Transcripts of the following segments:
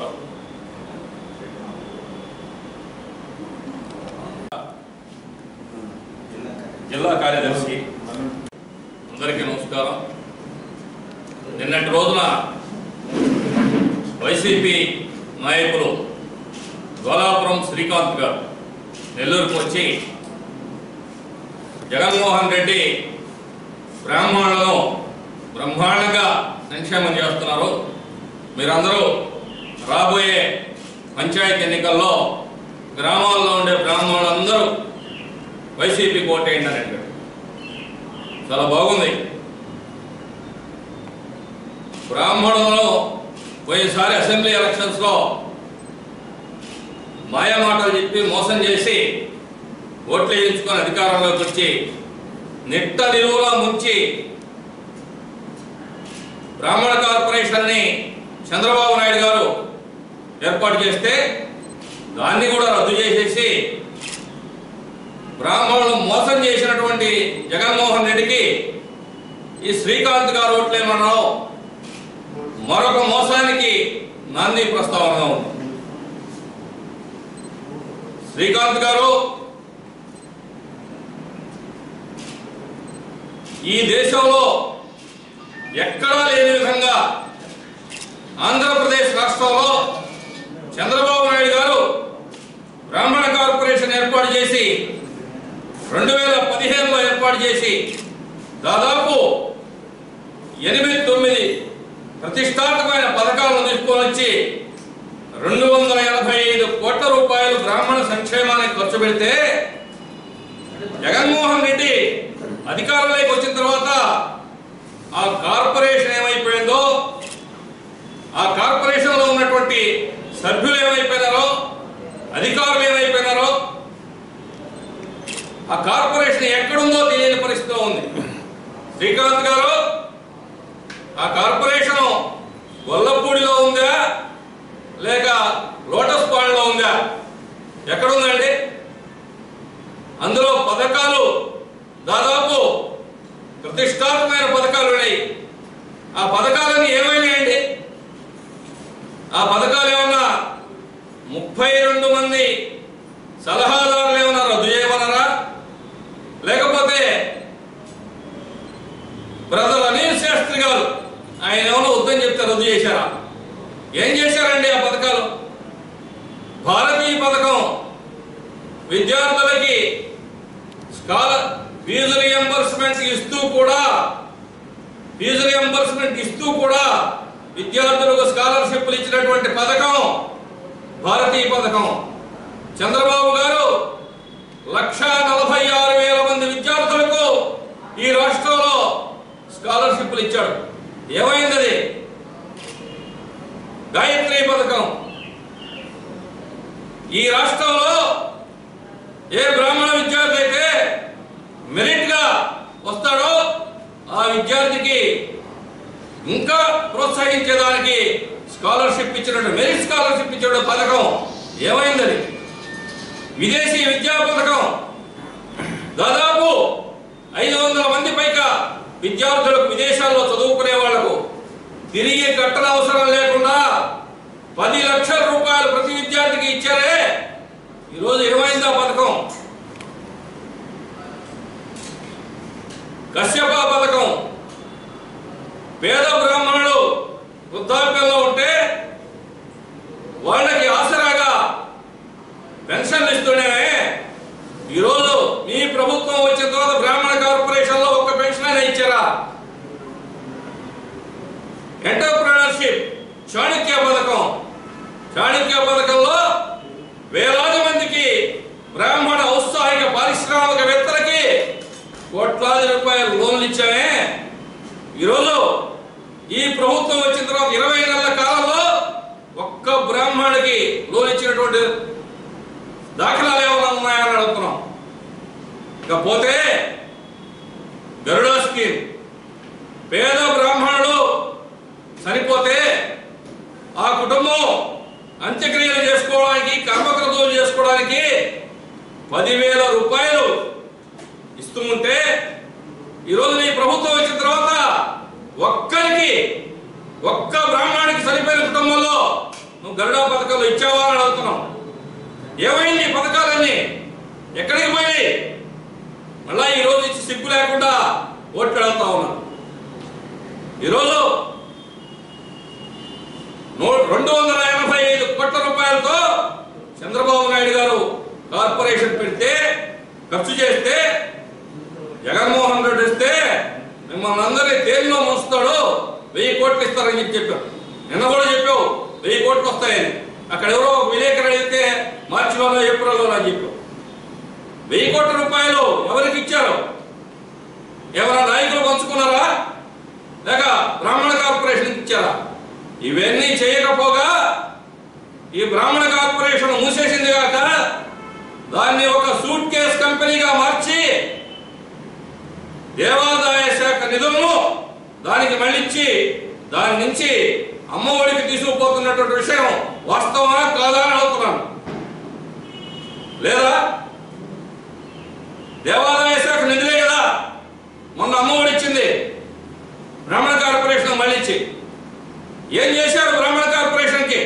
నమస్కారం జిల్లా కార్యదర్శి అందరికీ నమస్కారం నిన్నటి రోజున వైసీపీ నాయకులు గోలాపురం శ్రీకాంత్ గారు నెల్లూరుకు వచ్చి జగన్మోహన్ రెడ్డి బ్రాహ్మణులను బ్రహ్మాండంగా సంక్షేమం చేస్తున్నారు మీరందరూ రాబోయే పంచాయతీ ఎన్నికల్లో గ్రామాల్లో ఉండే బ్రాహ్మణులందరూ వైసీపీ కోటేయండి అని అడిగాడు చాలా బాగుంది బ్రాహ్మణులను పోయినసారి అసెంబ్లీ ఎలక్షన్స్లో మాయమాటలు చెప్పి మోసం చేసి ఓట్లు వేయించుకొని అధికారంలోకి వచ్చి నిట్ట నిలువులా ముంచి బ్రాహ్మణ కార్పొరేషన్ని చంద్రబాబు నాయుడు గారు ఏర్పాటు చేస్తే దాన్ని కూడా రద్దు చేసేసి బ్రాహ్మణులు మోసం చేసినటువంటి జగన్మోహన్ రెడ్డికి ఈ శ్రీకాంత్ గారు ఓట్లేమనడం మరొక మోసానికి నాంది ప్రస్తావన ఉంది శ్రీకాంత్ గారు ఈ దేశంలో ఎక్కడా లేని విధంగా ఆంధ్రప్రదేశ్ రాష్ట్రంలో చంద్రబాబు నాయుడు గారు బ్రాహ్మణ కార్పొరేషన్ ఏర్పాటు చేసి రెండు వేల పదిహేనులో ఏర్పాటు చేసి దాదాపు ఎనిమిది తొమ్మిది ప్రతిష్టాత్మకమైన పథకాలను తీసుకొని వచ్చి రెండు వందల ఎనభై ఐదు కోట్ల రూపాయలు బ్రాహ్మణ సంక్షేమానికి ఖర్చు పెడితే జగన్మోహన్ రెడ్డి అధికారంలోకి వచ్చిన తర్వాత ఆ కార్పొరేషన్ ఏమైపోయిందో ఆ కార్పొరేషన్ లో ఉన్నటువంటి సభ్యులు ఏమైపోయినారో అధికారులు ఏమైపోయినారో ఆ కార్పొరేషన్ ఎక్కడుందో తెలియని పరిస్థితిలో ఉంది శ్రీకాంత్ గారు ఆ కార్పొరేషన్ గొల్లపూడిలో ఉందా లేక లోటస్ పాండ్లో ఉందా ఎక్కడుందండి అందులో పథకాలు దాదాపు ప్రతిష్టాత్మకమైన పథకాలు ఉన్నాయి ఆ పథకాలన్నీ ఏమైనాయండి ఆ పథకాలు ఏమన్నా ముప్పై రెండు మంది సలహాదారులు ఏమన్నా రద్దు చేయమన్నారా లేకపోతే బ్రదర్ అనిల్ శాస్త్రి గారు ఆయన ఏమైనా వద్దని చెప్తే రద్దు చేశారా ఏం చేశారండి ఆ పథకాలు భారతీయ పథకం విద్యార్థులకి స్కాలర్ ఫీజు రియంబర్స్మెంట్ ఇస్తూ కూడా ఫీజు రియంబర్స్మెంట్ ఇస్తూ కూడా విద్యార్థులకు స్కాలర్షిప్లు ఇచ్చినటువంటి పథకం భారతీయ పథకం చంద్రబాబు గారు లక్ష నలభై ఆరు వేల మంది విద్యార్థులకు ఈ రాష్ట్రంలో స్కాలర్షిప్లు ఇచ్చాడు ఏమైంది అది గాయత్రి పథకం ఈ రాష్ట్రంలో ఏ బ్రాహ్మణ విద్యార్థి అయితే మెరిట్ గా వస్తాడో ఆ విద్యార్థికి ఇంకా ప్రోత్సహించేదానికి స్కాలర్షిప్ ఇచ్చినట్టు మెరిట్ స్కాలర్షిప్ ఇచ్చిన పథకం ఏమైందని విదేశీ విద్యా పథకం దాదాపు ఐదు వందల మంది పైగా విద్యార్థులకు విదేశాల్లో చదువుకునే వాళ్లకు తిరిగి కట్టల అవసరం లేకుండా పది లక్షల రూపాయలు ప్రతి విద్యార్థికి ఇచ్చారే ఈరోజు ఏమైంది ఆ పథకం కశ్యప పథకం పేద బ్రాహ్మణులు వృద్ధాప్యంలో ఉంటే వాళ్ళకి ఆసరాగా పెన్షన్లు ఇస్తూనే ఈరోజు మీ ప్రభుత్వం వచ్చిన తర్వాత బ్రాహ్మణ కార్పొరేషన్ లో ఒక్క పెన్షన్ అయినా ఇచ్చారా ఎంటర్ప్రినర్షిప్ చాణక్య పథకం చాణక్య పథకంలో వేలాది మందికి బ్రాహ్మణ ఔత్సాహిక పారిశ్రామికవేత్తలకి కోట్లాది రూపాయల లోన్లు ఇచ్చామే ఈరోజు ఈ ప్రభుత్వం వచ్చిన తర్వాత ఇరవై నెలల కాలంలో ఒక్క బ్రాహ్మణుడికి లోన్ ఇచ్చినటువంటి దాఖలాలు ఏమైనా ఉన్నాయని అడుగుతున్నాం ఇకపోతే గరుడా స్కీమ్ పేద బ్రాహ్మణుడు చనిపోతే ఆ కుటుంబం అంత్యక్రియలు చేసుకోవడానికి కర్మక్రతువులు చేసుకోవడానికి పదివేల రూపాయలు ఇస్తూ ఉంటే ఈరోజు నీ ప్రభుత్వం వచ్చిన తర్వాత ఒక్కరికి ఒక్క బ్రాహ్మణుడికి చనిపోయిన కుటుంబంలో నువ్వు గరుడా పథకాలు ఇచ్చావా అని అడుగుతున్నాం ఏమైంది ఈ పథకాలన్నీ ఎక్కడికి పోయినాయి మళ్ళా ఈ రోజు ఇచ్చి సిగ్గు లేకుండా ఓట్లు అడుగుతా ఉన్నాం ఈరోజు నూ- రెండు వందల ఎనభై ఐదు కోట్ల రూపాయలతో చంద్రబాబు నాయుడు గారు కార్పొరేషన్ పెడితే ఖర్చు చేస్తే జగన్మోహన్ రెడ్డి ఇస్తే మిమ్మల్ని అందరినీ తేలిలో మోస్తాడు వెయ్యి కోట్లు ఇస్తారని చెప్పి చెప్పారు నిన్న కూడా చెప్పావు వెయ్యి కోట్లు వస్తాయని అక్కడ ఎవరో ఒక విలేకరు అడిగితే మార్చిలోనో ఏప్రిల్లోనో అని చెప్పావు వెయ్యి కోట్ల రూపాయలు ఎవరికి ఇచ్చారు ఎవరైనా నాయకులు పంచుకున్నారా లేక బ్రాహ్మణ కార్పొరేషన్ ఇచ్చారా ఇవన్నీ చేయకపోగా ఈ బ్రాహ్మణ కార్పొరేషన్ మూసేసింది కాక దాన్ని ఒక సూట్ కేస్ కంపెనీగా మార్చి దేవాదాయ శాఖ నిధులను దానికి మళ్ళించి దాని నుంచి అమ్మఒడికి తీసుకుపోతున్నటువంటి విషయం వాస్తవమా కాదా అని అడుగుతున్నాను లేదా దేవాదాయ శాఖ నిధులే కదా మొన్న అమ్మఒడి ఇచ్చింది బ్రాహ్మణ కార్పొరేషన్ మళ్ళించి ఏం చేశారు బ్రాహ్మణ కార్పొరేషన్కి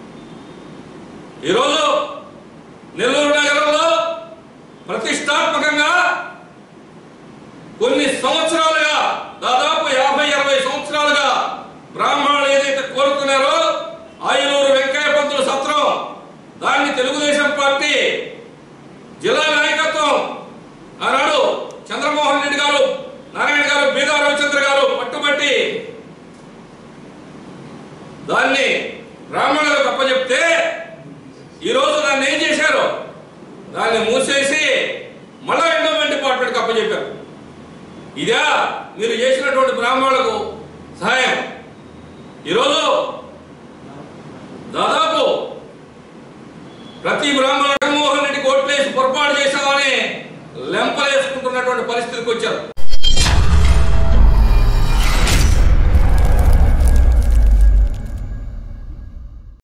ఈరోజు నెల్లూరు నగరంలో ప్రతిష్టాత్మకంగా కొన్ని సంవత్సరాలుగా దాదాపు యాభై అరవై సంవత్సరాలుగా బ్రాహ్మణులు ఏదైతే కోరుతున్నారో ఆయులూరు వెంకయ్య పంతులు సత్రం దాన్ని తెలుగుదేశం పార్టీ జిల్లా నాయకత్వం ఆనాడు చంద్రమోహన్ రెడ్డి గారు నారాయణ గారు బీదా రవిచంద్ర గారు పట్టుబట్టి దాన్ని బ్రాహ్మణులకు అప్పచెప్తే ఈరోజు దాన్ని ఏం చేశారు దాన్ని మూసేసి మళ్ళా ఎండోమెంట్ డిపార్ట్మెంట్కి అప్పచెప్పారు ఇదా మీరు చేసినటువంటి బ్రాహ్మణులకు సహాయం ఈరోజు దాదాపు ప్రతి బ్రాహ్మణ జగన్మోహన్ రెడ్డి కోట్లేసి పొరపాటు చేశామని లెంపలేసుకుంటున్నటువంటి పరిస్థితికి వచ్చారు